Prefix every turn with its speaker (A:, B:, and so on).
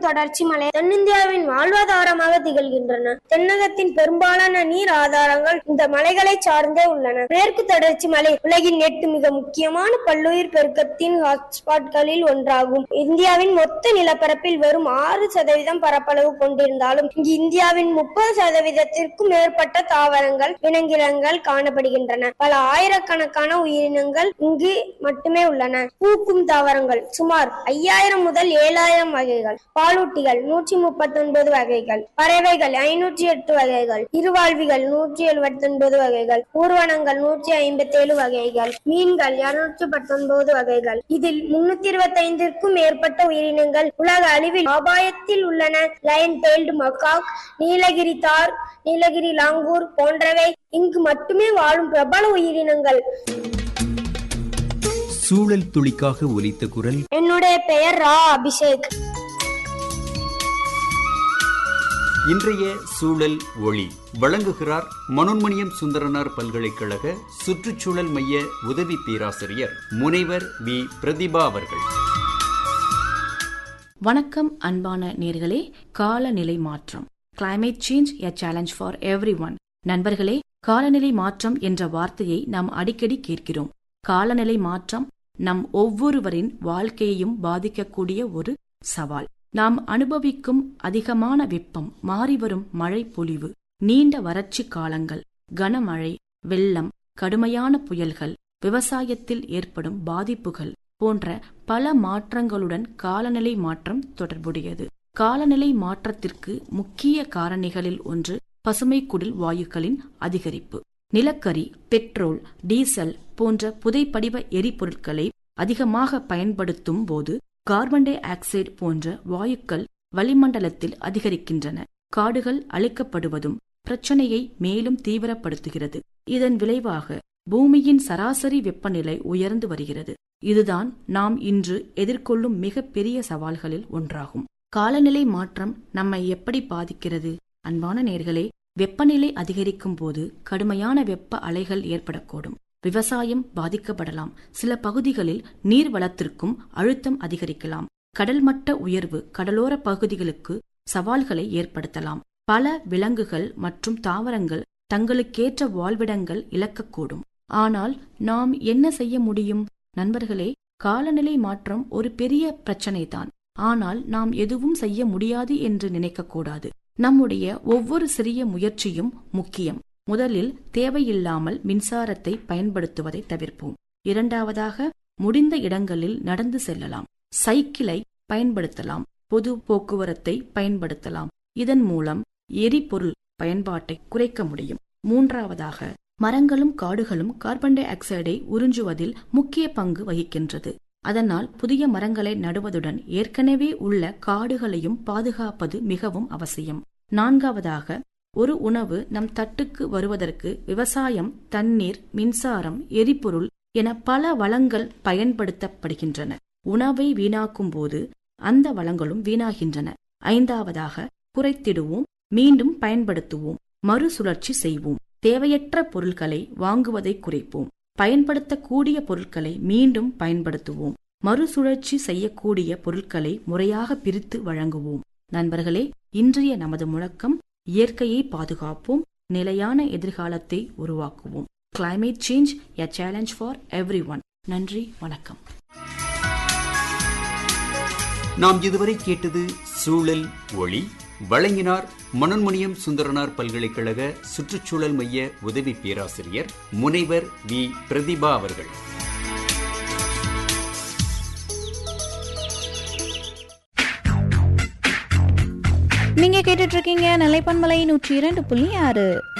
A: தொடர்ச்சி மலை தென்னிந்தியாவின் வாழ்வாதாரமாக திகழ்கின்றன தென்னகத்தின் பெரும்பாலான நீர் ஆதாரங்கள் இந்த மலைகளை சார்ந்தே உள்ளன மேற்கு தொடர்ச்சி மலை உலகின் எட்டு மிக முக்கியமான பல்லுயிர் பெருக்கத்தின் ஹாட்ஸ்பாட்களில் ஒன்றாகும் இந்தியாவின் மொத்த நிலப்பரப்பில் வெறும் ஆறு சதவீதம் பரப்பளவு கொண்டிருந்தாலும் இங்கு இந்தியாவின் முப்பது சதவீதத்திற்கும் மேற்பட்ட தாவரங்கள் விலங்கினங்கள் காணப்படுகின்றன பல ஆயிரக்கணக்கான உயிரினங்கள் இங்கு மட்டுமே உள்ளன பூக்கும் தாவரங்கள் சுமார் ஐயாயிரம் முதல் ஏழாயிரம் வகைகள் பாலூட்டிகள் நூற்றி முப்பத்தி ஒன்பது வகைகள் பறவைகள் ஐநூற்றி எட்டு வகைகள் இருவாழ்விகள் நூற்றி எழுபத்தி ஒன்பது வகைகள் ஊர்வனங்கள் நூற்றி ஐம்பத்தி ஏழு வகைகள் மீன்கள் இருநூற்றி பத்தொன்பது வகைகள் இதில் முன்னூத்தி இருபத்தி ஐந்திற்கும் மேற்பட்ட உயிரினங்கள் உலக அழிவில் அபாயத்தில் உள்ளன லயன் டெயில்டு மக்காக் நீலகிரி தார் நீலகிரி லாங்கூர் போன்றவை இங்கு மட்டுமே வாழும் பிரபல உயிரினங்கள்
B: சூழல் துளிக்காக ஒலித்த குரல்
A: என்னுடைய பெயர் ரா அபிஷேக்
B: இன்றைய சூழல் ஒளி வழங்குகிறார் மனோன்மணியம் சுந்தரனார் பல்கலைக்கழக சுற்றுச்சூழல் மைய உதவி பேராசிரியர் முனைவர் வி பிரதிபா அவர்கள்
C: வணக்கம் அன்பான நேர்களே காலநிலை மாற்றம் climate change a challenge for everyone நண்பர்களே காலநிலை மாற்றம் என்ற வார்த்தையை நாம் அடிக்கடி கேட்கிறோம் காலநிலை மாற்றம் நம் ஒவ்வொருவரின் வாழ்க்கையையும் பாதிக்கக்கூடிய ஒரு சவால் நாம் அனுபவிக்கும் அதிகமான வெப்பம் மாறிவரும் மழை பொழிவு நீண்ட வறட்சி காலங்கள் கனமழை வெள்ளம் கடுமையான புயல்கள் விவசாயத்தில் ஏற்படும் பாதிப்புகள் போன்ற பல மாற்றங்களுடன் காலநிலை மாற்றம் தொடர்புடையது காலநிலை மாற்றத்திற்கு முக்கிய காரணிகளில் ஒன்று பசுமை குடில் வாயுக்களின் அதிகரிப்பு நிலக்கரி பெட்ரோல் டீசல் போன்ற புதைப்படிவ எரிபொருட்களை அதிகமாக பயன்படுத்தும் போது கார்பன் டை ஆக்சைடு போன்ற வாயுக்கள் வளிமண்டலத்தில் அதிகரிக்கின்றன காடுகள் அழிக்கப்படுவதும் பிரச்சனையை மேலும் தீவிரப்படுத்துகிறது இதன் விளைவாக பூமியின் சராசரி வெப்பநிலை உயர்ந்து வருகிறது இதுதான் நாம் இன்று எதிர்கொள்ளும் மிகப்பெரிய சவால்களில் ஒன்றாகும் காலநிலை மாற்றம் நம்மை எப்படி பாதிக்கிறது அன்பான நேர்களே வெப்பநிலை அதிகரிக்கும் போது கடுமையான வெப்ப அலைகள் ஏற்படக்கூடும் விவசாயம் பாதிக்கப்படலாம் சில பகுதிகளில் நீர் வளத்திற்கும் அழுத்தம் அதிகரிக்கலாம் கடல் மட்ட உயர்வு கடலோர பகுதிகளுக்கு சவால்களை ஏற்படுத்தலாம் பல விலங்குகள் மற்றும் தாவரங்கள் தங்களுக்கேற்ற வாழ்விடங்கள் இழக்கக்கூடும் ஆனால் நாம் என்ன செய்ய முடியும் நண்பர்களே காலநிலை மாற்றம் ஒரு பெரிய பிரச்சனைதான் ஆனால் நாம் எதுவும் செய்ய முடியாது என்று நினைக்கக்கூடாது நம்முடைய ஒவ்வொரு சிறிய முயற்சியும் முக்கியம் முதலில் தேவையில்லாமல் மின்சாரத்தை பயன்படுத்துவதை தவிர்ப்போம் இரண்டாவதாக முடிந்த இடங்களில் நடந்து செல்லலாம் சைக்கிளை பயன்படுத்தலாம் பொது போக்குவரத்தை பயன்படுத்தலாம் இதன் மூலம் எரிபொருள் பயன்பாட்டை குறைக்க முடியும் மூன்றாவதாக மரங்களும் காடுகளும் கார்பன் டை ஆக்சைடை உறிஞ்சுவதில் முக்கிய பங்கு வகிக்கின்றது அதனால் புதிய மரங்களை நடுவதுடன் ஏற்கனவே உள்ள காடுகளையும் பாதுகாப்பது மிகவும் அவசியம் நான்காவதாக ஒரு உணவு நம் தட்டுக்கு வருவதற்கு விவசாயம் தண்ணீர் மின்சாரம் எரிபொருள் என பல வளங்கள் பயன்படுத்தப்படுகின்றன உணவை வீணாக்கும் போது அந்த வளங்களும் வீணாகின்றன ஐந்தாவதாக குறைத்திடுவோம் மீண்டும் பயன்படுத்துவோம் மறுசுழற்சி செய்வோம் தேவையற்ற பொருட்களை வாங்குவதை குறைப்போம் பயன்படுத்தக்கூடிய பொருட்களை மீண்டும் பயன்படுத்துவோம் மறுசுழற்சி செய்யக்கூடிய பொருட்களை முறையாக பிரித்து வழங்குவோம் நண்பர்களே இன்றைய நமது முழக்கம் இயற்கையை பாதுகாப்போம் நிலையான எதிர்காலத்தை உருவாக்குவோம் climate change a challenge for everyone நன்றி வணக்கம்
B: நாம் இதுவரை கேட்டது சூழல் ஒளி வழங்கினார் மனோன்மணியம் சுந்தரனார் பல்கலைக்கழக சுற்றுச்சூழல் மைய உதவி பேராசிரியர் முனைவர் வி பிரதிபா அவர்கள்
D: நீங்க கேட்டுட்டு இருக்கீங்க நிலைப்பன்மலை நூற்றி இரண்டு புள்ளி ஆறு